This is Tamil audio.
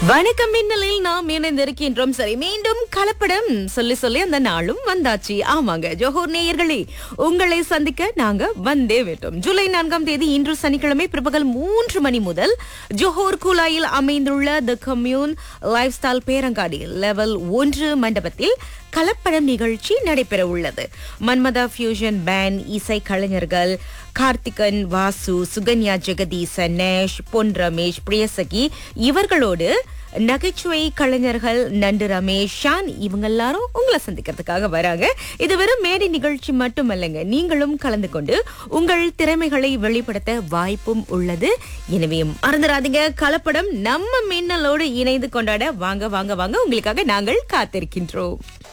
வணக்கம் மின்னலில் நாம் இணைந்திருக்கின்றோம் சரி மீண்டும் கலப்படம் சொல்லி சொல்லி அந்த நாளும் வந்தாச்சு ஆமாங்க ஜோஹர் நேயர்களே உங்களை சந்திக்க நாங்க வந்தே விட்டோம் ஜூலை நான்காம் தேதி இன்று சனிக்கிழமை பிற்பகல் மூன்று மணி முதல் ஜோஹர் குலாயில் அமைந்துள்ள த கம்யூன் லைஃப் ஸ்டைல் பேரங்காடி லெவல் ஒன்று மண்டபத்தில் கலப்படம் நிகழ்ச்சி நடைபெற உள்ளது மன்மதா ஃபியூஷன் பேண்ட் இசை கலைஞர்கள் கார்த்திகன் வாசு சுகன்யா ஜெகதீசன் நேஷ் பொன் ரமேஷ் பிரியசகி இவர்களோடு நகைச்சுவை கலைஞர்கள் நண்டு ரமேஷ் ஷான் இவங்க எல்லாரும் உங்களை சந்திக்கிறதுக்காக வராங்க இது வெறும் மேடை நிகழ்ச்சி மட்டுமல்லங்க நீங்களும் கலந்து கொண்டு உங்கள் திறமைகளை வெளிப்படுத்த வாய்ப்பும் உள்ளது எனவே மறந்துடாதீங்க கலப்படம் நம்ம மின்னலோடு இணைந்து கொண்டாட வாங்க வாங்க வாங்க உங்களுக்காக நாங்கள் காத்திருக்கின்றோம்